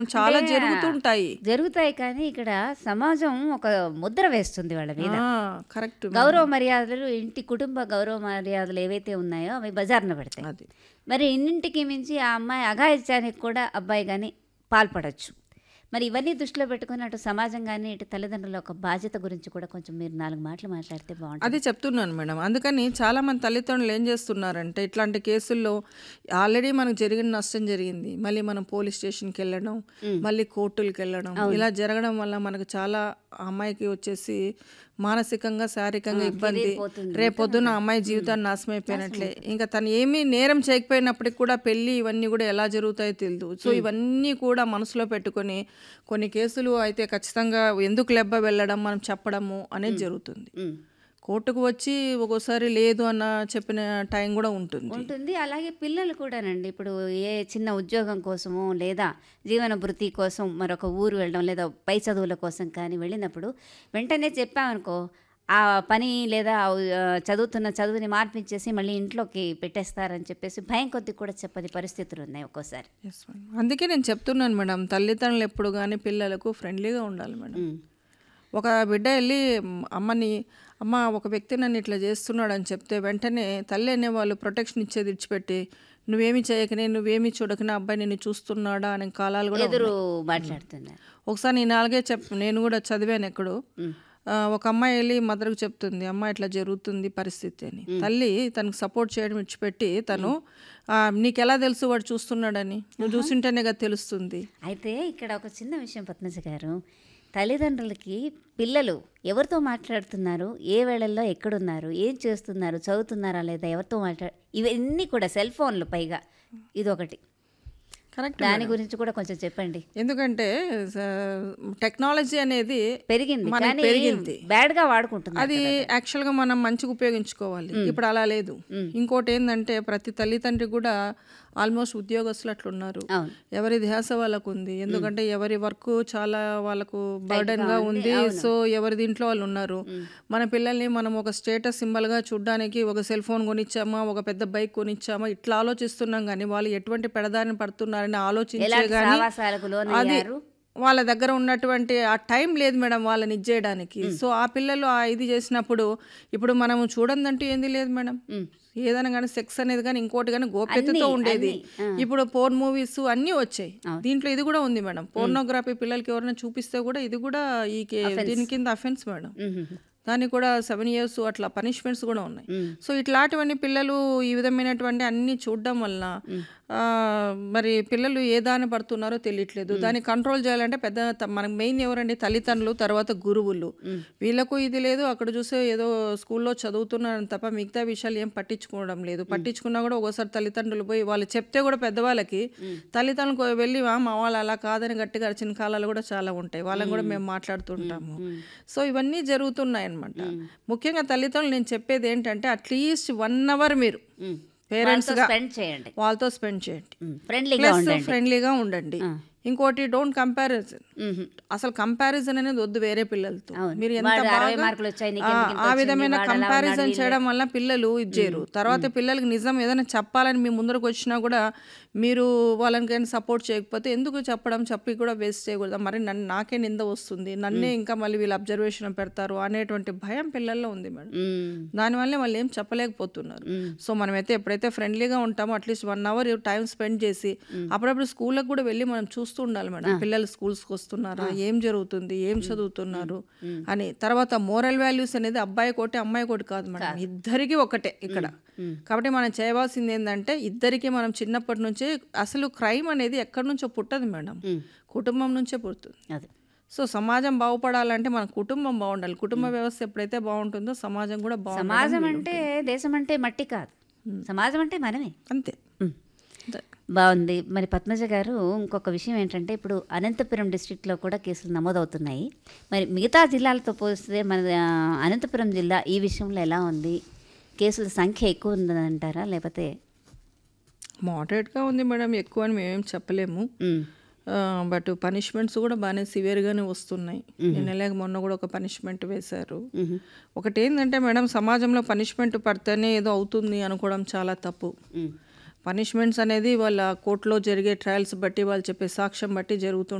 చాలా అంటే జరుగుతుంటాయి. జరుగుతాయి కానీ ఇక్కడ సమాజం ఒక ముద్ర వేస్తుంది వాళ్ళ మీద. ఆ! కరెక్ట్ గౌరవ మేడం. మర్యాదలు ఇంటి కుటుంబ గౌరవ మర్యాదలు ఏవైతే ఉన్నాయో అవి బజారున పడతాయి. అది. మరి ఇన్నింటికి మించి ఆ అమ్మాయి అఘాయిత్యానికి కూడా అబ్బాయి గాని పాల్పడొచ్చు. మరి ఇవన్నీ దృష్టిలో పెట్టుకొని అటు సమాజం గాని, ఇటు తల్లిదండ్రుల ఒక బాధ్యత గురించి కూడా కొంచెం మీరు 4 మాటలు మాట్లాడితే బావుంటుంది. అదే చెప్తున్నాను మేడం. అందుకని చాలామంది తల్లిదండ్రులు ఏం చేస్తున్నారంటే ఇట్లాంటి కేసుల్లో ఆల్రెడీ మనకు జరిగిన నష్టం జరిగింది. మళ్ళీ మనం పోలీస్ స్టేషన్‌కెళ్ళడం, హ్మ్. మళ్ళీ కోర్టులకెళ్ళడం అవును. ఇలా జరగడం వల్ల మనకు చాలా ఆ అమ్మాయికి వచ్చేసి మానసికంగా, శారీరకంగా ఆ! ఇబ్బంది. కెరీర్ పోతుంది. రేపొద్దున మొత్తం ఆ అమ్మాయి హ్మ్. జీవితాన్ని నాశనం అయిపోయినట్లే. నాశనం ఇంకా తను ఏమీ నేరం చేయకపోయినప్పటికి కూడా పెళ్లి ఇవన్నీ కూడా ఎలా జరుగుతాయో తెలీదు. సో హ్మ్. ఇవన్నీ కూడా మనసులో పెట్టుకొని కొన్ని కేసులు అయితే ఖచ్చితంగా ఎందుకు లెబ్బ వెళ్ళడం, మనం చెప్పడము అనేది హ్మ్. జరుగుతుంది. హ్మ్. కోర్టుకు వచ్చి ఒక్కోసారి లేదు అన్న చెప్పిన టైం కూడా ఉంటుంది. ఉంటుంది. అలాగే పిల్లలు కూడానండి. ఇప్పుడు ఏ చిన్న ఉద్యోగం కోసమో లేదా జీవన భృతి కోసం మరొక ఊరు వెళ్ళడం లేదా పై చదువుల కోసం కానీ వెళ్ళినప్పుడు వెంటనే చెప్పామనుకో ఆ పని లేదా ఆహ్, చదువుతున్న చదువుని మార్పించేసి మళ్ళీ ఇంట్లోకి పెట్టేస్తారని చెప్పేసి భయం కొద్దీ కూడా చెప్పని పరిస్థితులు ఉన్నాయి ఒక్కోసారి. Yes madam. అందుకే నేను చెప్తున్నాను మేడం. తల్లిదండ్రులు ఎప్పుడు గాని పిల్లలకు ఫ్రెండ్లీగా ఉండాలి మేడం. హ్మ్. ఒక బిడ్డ ఎళ్లి అమ్మని అమ్మ ఒక వ్యక్తి నన్ను ఇట్లా చేస్తున్నాడని చెప్తే వెంటనే తల్లి అనేవాళ్ళు ప్రొటెక్షన్ ఇచ్చేది విడిచిపెట్టి నువ్వేమి చేయకనే, నువ్వేమి చూడకనే అబ్బాయి నిన్ను చూస్తున్నాడా అనే కాలాలు కూడా ఎదురు ఉన్నాయి. హ్మ్. మాట్లాడుతున్నారు. ఒకసారి నేను అలాగే చెప్ నేను కూడా చదివాను ఎక్కడో. హ్మ్. ఆహ్, ఒక అమ్మాయి ఎళ్లి మదర్‌కి చెప్తుంది. అమ్మ ఇట్లా జరుగుతుంది పరిస్థితి అని. హ్మ్. తల్లి తనకు సపోర్ట్ చేయడం విడిచిపెట్టి తను హ్మ్. ఆహ్, నీకెలా తెలుసు వాడు చూస్తున్నాడని? నువ్వు ఆహా! చూసుంటేనే కదా తెలుస్తుంది. అయితే ఇక్కడ ఒక చిన్న విషయం పద్మజ గారు. తల్లిదండ్రులకి పిల్లలు ఎవరితో మాట్లాడుతున్నారు? ఏ వేళల్లో ఎక్కడున్నారు? ఏం చేస్తున్నారు? చదువుతున్నారా లేదా? ఎవరితో మాట్లా ఇవన్నీ కూడా సెల్ ఫోన్‌లు పైగా ఇదొకటి. కరెక్ట్ దాని మేడం. గురించి కూడా కొంచెం చెప్పండి. ఎందుకంటే స టెక్నాలజీ అనేది పెరిగింది. మనకి కానీ పెరిగింది. బ్యాడ్‌గా వాడుకుంటున్నారు అది కదా దాన్ని. యాక్చువల్‌గా మనం మంచిగా ఉపయోగించుకోవాలి. హ్మ్. ఇప్పుడు అలా లేదు. హ్మ్. ఇంకోటేందంటే ప్రతి తల్లితండ్రి కూడా ఆల్మోస్ట్ ఉద్యోగస్తులు అట్లున్నారు. అవును. ఎవరి ధ్యాస వాళ్ళకుంది. హ్మ్. ఎందుకంటే ఎవరి వర్క్ చాలా వాళ్ళకు టైట్‌గా బర్డెన్‌గా ఉంది. ఉంది. అవును. సో ఎవరి దీంట్లో వాళ్ళు ఉన్నారు. హ్మ్. మన పిల్లల్ని మనం ఒక స్టేటస్ సింబల్‌గా చూడ్డానికి ఒక సెల్ ఫోన్ కొనిచ్చామా, ఒక పెద్ద బైక్ కొనిచ్చామా ఇట్లా ఆలోచిస్తున్నాం గానీ వాళ్ళు ఎటువంటి పెడదారిన పడుతున్నారని ఆలోచించే ఎలాంటి గానీ సావాసాలకు అది లోనయ్యారు? వాళ్ళ దగ్గర ఉన్నటువంటి ఆ టైం లేదు మేడం వాళ్ళని ఇచ్చేయడానికి. హ్మ్. సో ఆ పిల్లలు ఆ ఇది చేసినప్పుడు ఇప్పుడు మనము చూడందంటూ ఏంది లేదు మేడం. హ్మ్. ఏదైనా గానీ సెక్స్ అనేది గానీ ఇంకోటి గానీ అన్నీ గోప్యతతో ఉండేది. అన్నీ. ఆ! ఇప్పుడు పోర్న్ మూవీస్ అన్నీ వచ్చాయి. అవును. దీంట్లో ఇది కూడా ఉంది మేడం. హ్మ్. పోర్నోగ్రఫీ పిల్లలకి ఎవరైనా చూపిస్తే కూడా ఇది కూడా ఈ కే అఫెన్స్. దీని కింద అఫెన్స్ మేడం. హుహుహు. దానికి కూడా 7 ఇయర్స్ అట్లా పనిష్మెంట్స్ కూడా ఉన్నాయి. హ్మ్. సో ఇట్లాంటివన్నీ పిల్లలు ఈ విధమైనటువంటి అన్నీ చూడడం వలన హ్మ్. ఆహ్, మరి పిల్లలు ఏ దారిన పడుతున్నారో తెలియట్లేదు. హ్మ్. దాన్ని కంట్రోల్ చేయాలంటే పెద్ద త మనకు మెయిన్ ఎవరండి తల్లిదండ్రులు, తర్వాత గురువులు. హ్మ్. వీళ్ళకు ఇది లేదు. అక్కడ చూస్తే ఏదో స్కూల్‌లో చదువుతున్నారని తప్ప మిగతా విషయాలు ఏం పట్టించుకోవడం లేదు. హ్మ్. పట్టించుకున్నా కూడా ఒక్కోసారి తల్లిదండ్రులు పోయి వాళ్ళు చెప్తే కూడా పెద్దవాళ్ళకి హ్మ్. తల్లిదండ్రులకు వెళ్ళి "ఆ! మా వాళ్ళు అలా కాదని" గట్టిగా అరిచిన కాలాలు కూడా చాలా ఉంటాయి. వాళ్ళని కూడా హ్మ్. మేము హ్మ్. మాట్లాడుతుంటాము. హ్మ్. సో ఇవన్నీ జరుగుతున్నాయన్నమాట. హ్మ్. ముఖ్యంగా తల్లిదండ్రులు నేను చెప్పేది ఏంటంటే అట్‌లీస్ట్ 1 అవర్ మీరు హ్మ్. వాళ్ళతో పేరెంట్స్‌గా స్పెండ్ చేయండి. వాళ్ళతో స్పెండ్ చేయండి. హ్మ్. ఫ్రెండ్లీగా ప్లస్ ఉండండి. ఫ్రెండ్లీగా ఉండండి. ఆ! ఇంకోటి డోంట్ కంపారిజన్. హుహు. అసలు కంపారిజన్ అనేది వద్దు వేరే పిల్లలతో. అవును. మీరు ఎంత వాడు 60 బాగా మార్కులొచ్చాయి ఆ! నీకెందుకు ఇంత ఆ వచ్చింది? విధమైన వాడు అలా ఉన్నాడు కంపారిజన్ వీళ్ళు చేయడం వల్ల పిల్లలు ఇది హ్మ్. చేయరు. తర్వాత హ్మ్. పిల్లలకి నిజం ఏదైనా చెప్పాలని మీ ముందరకు వచ్చినా కూడా మీరు వాళ్ళని కానీ సపోర్ట్ చేయకపోతే ఎందుకు చెప్పడం చెప్పి కూడా వేస్ట్ చేయకూడదు. మరి నన్ను నాకే నింద వస్తుంది. నన్నే హ్మ్. ఇంకా మళ్ళీ వీళ్ళు అబ్జర్వేషన్ పెడతారు అనేటువంటి భయం పిల్లల్లో ఉంది మేడం. హ్మ్. దానివల్లే వాళ్ళు ఏం చెప్పలేకపోతున్నారు. హ్మ్. సో మనమైతే ఎప్పుడైతే ఫ్రెండ్లీగా ఉంటామో అట్‌లీస్ట్ 1 అవర్ టైం స్పెండ్ చేసి హ్మ్. అప్పుడప్పుడు స్కూల్‌కి కూడా వెళ్ళి మనం చూస్తూ ఉండాలి మేడం. ఆ! పిల్లలు స్కూల్స్‌కి వస్తున్నారా? ఆ! ఏం జరుగుతుంది? ఏం హ్మ్. హ్మ్. చదువుతున్నారు? హ్మ్. అని. తర్వాత మోరల్ వాల్యూస్ అనేది అబ్బాయికోటి, అమ్మాయికోటి కాదు మేడం. కాదు. ఇద్దరికీ ఒకటే ఇక్కడ. హ్మ్. హ్మ్. కాబట్టి మనం చేయవలసింది ఏందంటే ఇద్దరికీ మనం చిన్నప్పటి నుంచే అసలు క్రైమ్ అనేది ఎక్కడి నుంచో పుట్టదు మేడం. హ్మ్. కుటుంబం నుంచే పుడుతుంది. అది. సో సమాజం బాగుపడాలంటే మన కుటుంబం బాగుండాలి. కుటుంబ హ్మ్. వ్యవస్థ ఎప్పుడైతే బాగుంటుందో సమాజం కూడా బాగుండడం సమాజం అంటే వీలుంటుంది. దేశం అంటే మట్టి కాదు. హ్మ్. సమాజం అంటే మనమే. అంతే. హ్మ్. అంతే. బావుంది. మరి పద్మజ గారు ఇంకొక విషయం ఏంటంటే ఇప్పుడు అనంతపురం డిస్ట్రిక్ట్‌లో కూడా కేసులు నమోదవుతున్నాయి. మరి మిగతా జిల్లాలతో పోలిస్తే మన ఆహ్, అనంతపురం జిల్లా ఈ విషయంలో ఎలా ఉంది? కేసుల సంఖ్య ఎక్కువ ఉందంటారా? లేకపోతే మోడరేట్‌గా ఉంది మేడం. ఎక్కువ అని మేమేం చెప్పలేము. హ్మ్. ఆహ్, బట్ పనిష్మెంట్స్ కూడా బానే సివియర్‌గానే వస్తున్నాయి. హుహు. నిన్న లేక మొన్న కూడా ఒక పనిష్మెంట్ వేశారు. హుహు. ఒకటేందంటే మేడం సమాజంలో పనిష్మెంట్ పడితేనే ఏదో అవుతుంది అనుకోవడం చాలా తప్పు. హ్మ్. పనిష్మెంట్స్ అనేది వాళ్ళ కోర్టులో జరిగే ట్రయల్స్ బట్టి వాళ్ళు చెప్పే సాక్ష్యం బట్టి జరుగుతూ